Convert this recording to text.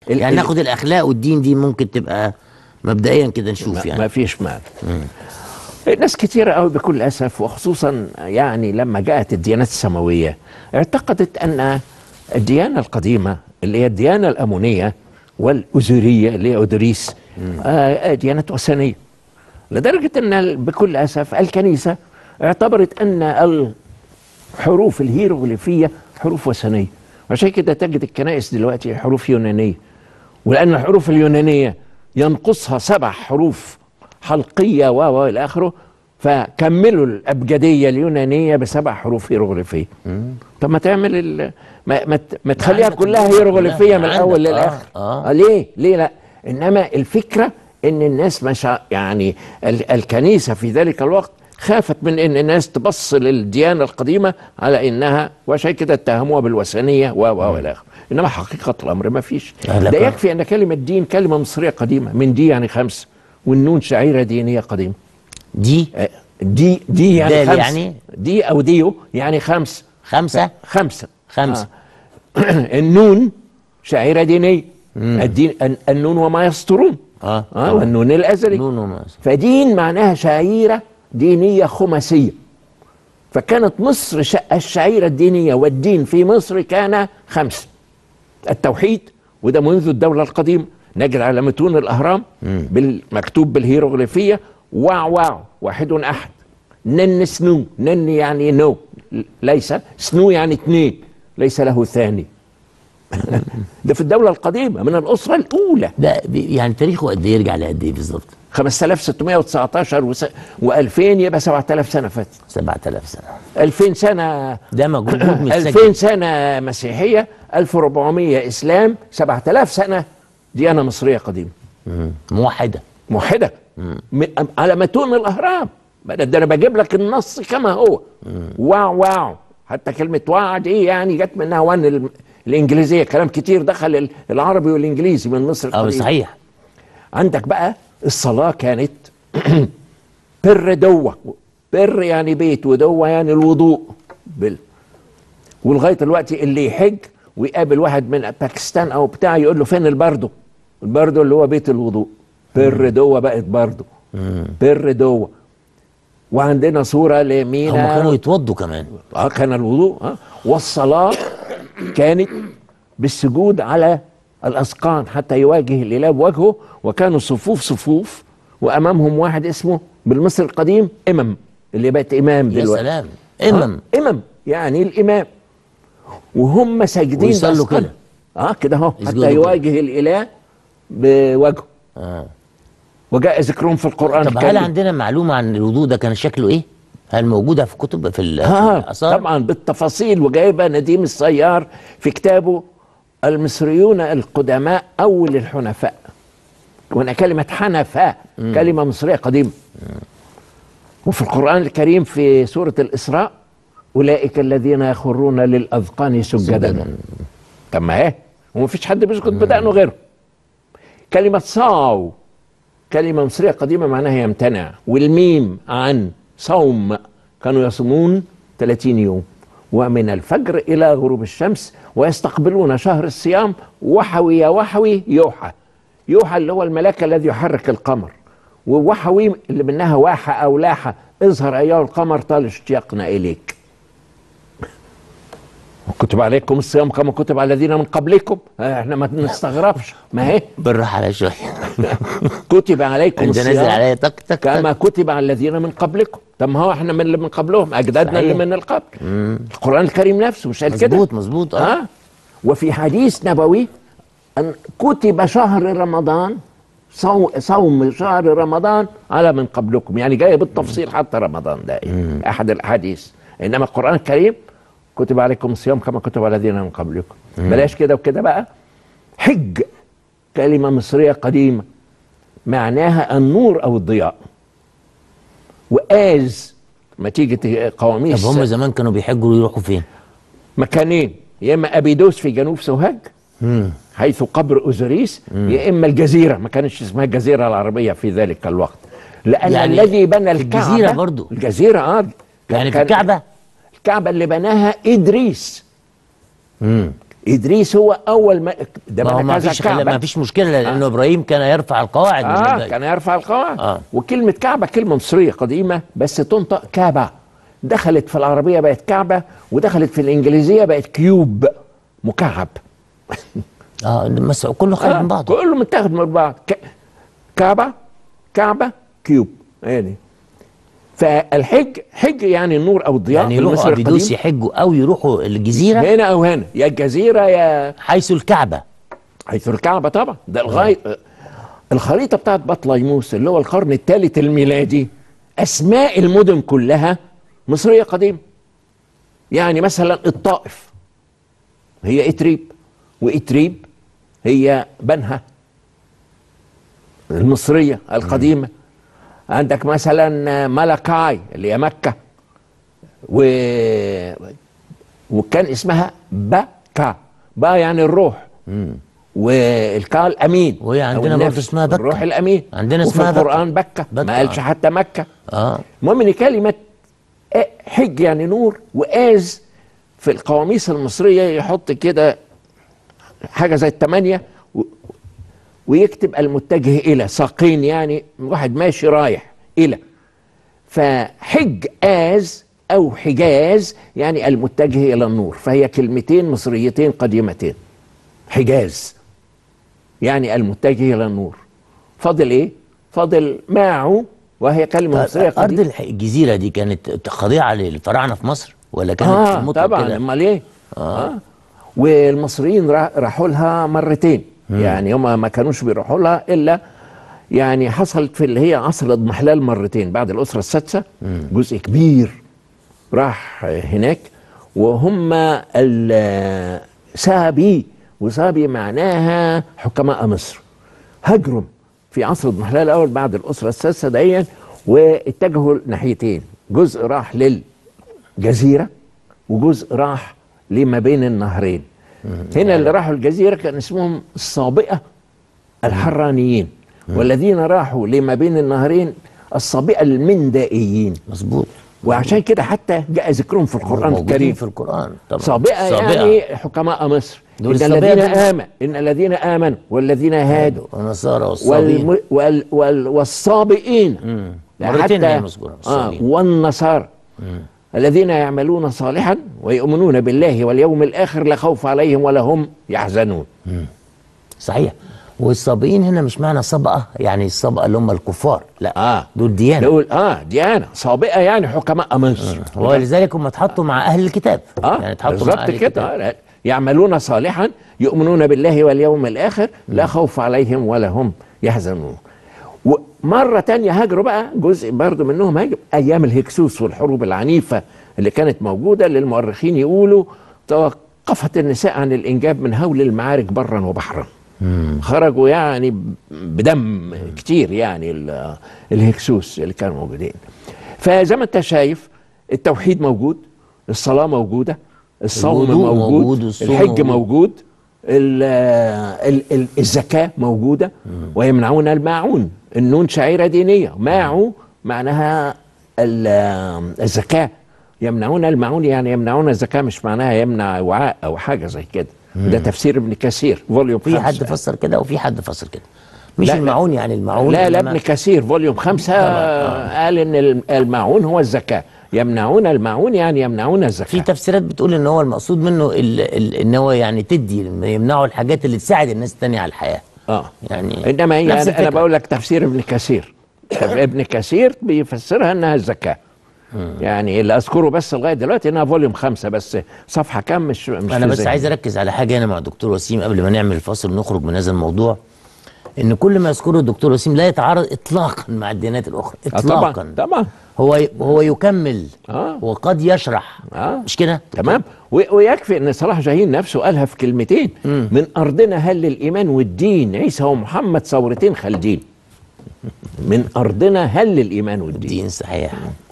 ال- يعني ال- ناخد الاخلاق والدين دي ممكن تبقى مبدئيا كده نشوف ما يعني فيش مانع ناس كتيرة قوي بكل أسف وخصوصا يعني لما جاءت الديانات السماوية اعتقدت أن الديانة القديمة اللي هي الديانة الأمونية والأزورية اللي هي أودريس آه ديانة وثنية لدرجة أن ال- بكل أسف الكنيسة اعتبرت أن الحروف الهيروغليفية حروف وثنية عشان كده تجد الكنائس دلوقتي حروف يونانية ولأن الحروف اليونانية ينقصها سبع حروف حلقية و و إلى آخره فكملوا الأبجدية اليونانية بسبع حروف هيروغليفية طب ما تعمل ال... ما, ما, ت- ما تخليها عندك كلها الدنيا هيروغليفية كلها. من عندك، الأول آه، للآخر آه. آه ليه ليه لا إنما الفكرة إن الناس مش ع- يعني ال... الكنيسة في ذلك الوقت خافت من ان الناس تبص للديانه القديمه على انها وعشان كده اتهموها بالوثنيه و و الى اخره انما حقيقه الامر ما فيش لا، ده لا. يكفي ان كلمه دين كلمه مصريه قديمه من دي يعني خمسه والنون شعيره دينيه قديمه دي آه، دي دي يعني دال خمسه يعني؟ دي او ديو يعني خمسه خمسة خمسه خمسة آه. النون شعيره دينيه الدين الن- النون وما يسطرون اه اه والنون الازلي نون وما فدين معناها شعيرة دينية خماسية فكانت مصر ش- الشعيرة الدينية والدين في مصر كان خمسة التوحيد وده منذ الدولة القديمة نجد على متون الأهرام بالمكتوب بالهيروغليفية واو واو واحد أحد نن سنو نن يعني نو ليس سنو يعني اثنين ليس له ثاني ده في الدولة القديمة من الأسرة الأولى ده بي- يعني تاريخه قد ايه يرجع لقد ايه بالظبط 5619 وس... و2000 يبقى 7000 سنه فاتت 7000 سنة 2000 سنه ده موجود 2000 متسجل سنه مسيحيه 1400 اسلام 7000 سنه ديانه مصريه قديمه مم. موحدة موحده م... على متون الاهرام ده ده انا بجيب لك النص كما هو واو واو حتى كلمه واو دي يعني جت منها وان ال... الانجليزيه كلام كتير دخل ال- العربي والانجليزي من مصر اه القديمه صحيح عندك بقى الصلاة كانت بر دوة بر يعني بيت ودوة يعني الوضوء بال ولغاية دلوقتي اللي يحج ويقابل واحد من باكستان أو بتاع يقول له فين البردو البردو اللي هو بيت الوضوء بر دوة بقت بردو بر دوة وعندنا صورة هم لمينا كانوا يتوضوا كمان اه كان الوضوء اه والصلاة كانت بالسجود على الأسقان حتى يواجه الإله بوجهه وكانوا صفوف صفوف وأمامهم واحد اسمه بالمصري القديم إمام اللي بقت إمام يا دلوقتي سلام امم آه إمام يعني الإمام وهم ساجدين ويصلوا بأسقان. كده. اه كده اهو يسجدوا حتى كده. يواجه الإله بوجهه آه. وجاء ذكرهم في القرآن طب هل الكريم. عندنا معلومة عن الوضوء ده كان شكله ايه؟ هل موجودة في كتب في ال- في اه الآثار؟ طبعا بالتفاصيل وجايبها نديم السيار في كتابه المصريون القدماء اول الحنفاء وهنا كلمة حنفاء كلمة مصرية قديمة وفي القرآن الكريم في سورة الإسراء أولئك الذين يخرون للأذقان سجدا سجداً. طب ما ايه ومفيش حد بيسجد بدقنه غيره كلمة صاو كلمة مصرية قديمة معناها يمتنع والميم عن صوم كانوا يصومون 30 يوم ومن الفجر إلى غروب الشمس ويستقبلون شهر الصيام وحوي يا وحوي يوحى يوحى اللي هو الملاك الذي يحرك القمر ووحوي اللي منها واحة أو لاحة اظهر أيها القمر طال اشتياقنا إليك كتب عليكم الصيام كما كتب على الذين من قبلكم آه، احنا ما نستغربش ما هي بالراحة على شوية كتب عليكم انت نازل الصيام عليا تك تك كما تك كتب على الذين من قبلكم طب ما هو احنا من اللي من قبلهم اجدادنا اللي صحيح. من القبل القران الكريم نفسه مش قال كده مظبوط مظبوط اه اه وفي حديث نبوي ان كتب شهر رمضان صو- صوم شهر رمضان على من قبلكم يعني جاي بالتفصيل حتى رمضان ده إيه؟ احد الاحاديث انما القران الكريم كتب عليكم الصيام كما كتب على الذين من قبلكم بلاش كده وكده بقى حج كلمه مصريه قديمه معناها النور او الضياء واز ما تيجي ت- قواميس طب هم زمان كانوا بيحجوا يروحوا فين؟ مكانين يا اما ابيدوس في جنوب سوهاج حيث قبر اوزوريس يا اما الجزيره ما كانتش اسمها الجزيره العربيه في ذلك الوقت لان يعني يعني الذي بنى في الكعبه الجزيرة برضو؟ الجزيره اه يعني في كان- الكعبة؟ الكعبه اللي بناها ادريس امم ادريس هو اول ما ده ما هو بنى ما كذا فيش كعبة. ما فيش مشكله لانه ابراهيم كان يرفع القواعد من اه البيت. كان يرفع القواعد آه. وكلمة كعبة كلمة مصرية قديمة بس تنطق كعبة دخلت في العربية بقت كعبة ودخلت في الإنجليزية بقت كيوب مكعب اه بس كله خارج من بعضه كله متاخد من بعض ك... كعبة كعبة كيوب يعني فالحج حج يعني النور أو الضياء يعني في يروحوا المصري ابيدوس القديم. يحجوا او يروحوا الجزيره هنا أو هنا يا الجزيرة يا حيث الكعبه حيث الكعبة طبعا ده لغاية الخريطة بتاعت بطليموس اللي هو القرن الثالث الميلادي أسماء المدن كلها مصرية قديمة يعني مثلا الطائف هي إتريب وإتريب هي بنها المصرية القديمة عندك مثلا ملكاي اللي هي مكة و... وكان اسمها بكا با يعني الروح والكا الامين وهي أو عندنا النفس، برضه اسمها بكة. الروح الامين عندنا وفي اسمها بكة. القران بكه بكة، ما قالش آه. حتى مكه اه المهم ان كلمه آه، حج يعني نور واز في القواميس المصريه يحط كده حاجه زي الثمانيه و- ويكتب المتجه الى ساقين يعني واحد ماشي رايح الى فحج آز أو حجاز يعني المتجه إلى النور فهي كلمتين مصريتين قديمتين حجاز يعني المتجه إلى النور فاضل إيه؟ فاضل ماعو وهي كلمة مصرية ارض قديمة الح- الجزيره دي كانت خضيعه للفراعنه في مصر ولا كانت في آه المطلق طبعا كده؟ أمال إيه؟ آه. والمصريين را- راحوا لها مرتين يعني هم ما كانوش بيروحوا لها إلا يعني حصلت في اللي هي عصر الاضمحلال مرتين بعد الأسرة السادسة جزء كبير راح هناك وهم ال- سابي وسابي معناها حكماء مصر هاجروا في عصر الاضمحلال الاول بعد الاسره السادسه ديا واتجهوا ناحيتين جزء راح للجزيره وجزء راح لما بين النهرين هنا اللي راحوا الجزيره كان اسمهم الصابئه الحرانيين والذين راحوا لما بين النهرين الصابئه المندائيين مظبوط وعشان كده حتى جاء ذكرهم في القرآن موجودين الكريم في القران طبعا صابئة صابئة. يعني حكماء مصر دول إن الصابئة الذين دول- آمنوا إن الذين آمنوا والذين هادوا ونصارى والصابين والم... وال... وال... والصابئين مرتين حتى- هي مذكورة، آه الصابئين. والنصارى الذين يعملون صالحا ويؤمنون بالله واليوم الآخر لا خوف عليهم ولا هم يحزنون صحيح والصابئين هنا مش معنى صبأة يعني الصبأة اللي هم الكفار لا آه دول ديانة دول آه ديانة صابئة يعني حكماء مصر ولذلك هم اتحطوا مع أهل الكتاب اه يعني اتحطوا مع بالظبط أهل كده الكتاب آه، يعملون صالحا يؤمنون بالله واليوم الآخر لا خوف عليهم ولا هم يحزنون ومرة تانية هاجروا بقى جزء برضو منهم هاجر أيام الهكسوس والحروب العنيفة اللي كانت موجودة اللي المؤرخين يقولوا توقفت النساء عن الإنجاب من هول المعارك برا وبحرا خرجوا يعني بدم كتير يعني ال- الهكسوس اللي كانوا موجودين فزي ما انت شايف التوحيد موجود الصلاة موجودة الصوم الوضوء موجود, موجود، والصوم الحج موجود. موجود ال ال ال الزكاة موجودة ويمنعون الماعون النون شعيرة دينية ماعو معناها ال- الزكاة يمنعون الماعون يعني يمنعون الزكاة مش معناها يمنع وعاء أو حاجة زي كده ده تفسير ابن كثير فوليوم في حد خمسة. فسر كده وفي حد فسر كده مش لا، لا. المعون يعني المعون لا لا إنما- ابن كثير فوليوم خمسة قال ان الم- الماعون هو الزكاة يمنعون الماعون يعني يمنعون في الزكاة تفسيرات بتقول ان هو المقصود منه ال ال ان هو يعني تدي يمنعوا الحاجات اللي تساعد الناس التانية على الحياه اه يعني انما هي نفس انا, أنا الفكرة. بقول لك تفسير ابن كثير طب ابن كثير بيفسرها انها الزكاة يعني اللي اذكره بس لغايه دلوقتي انها فوليوم خمسة بس صفحة كام مش مش انا في بس ذهني. عايز اركز على حاجه هنا مع الدكتور وسيم قبل ما نعمل الفاصل ونخرج من هذا الموضوع ان كل ما يذكره الدكتور وسيم لا يتعارض اطلاقا مع الديانات الاخرى آه اطلاقا طبعا طبعا هو هو يكمل آه. وقد يشرح آه. مش كده تمام و- ويكفي ان صلاح جاهين نفسه قالها في كلمتين من ارضنا هل للايمان والدين عيسى ومحمد ثورتين خالدين من ارضنا هل للايمان والدين الدين صحيح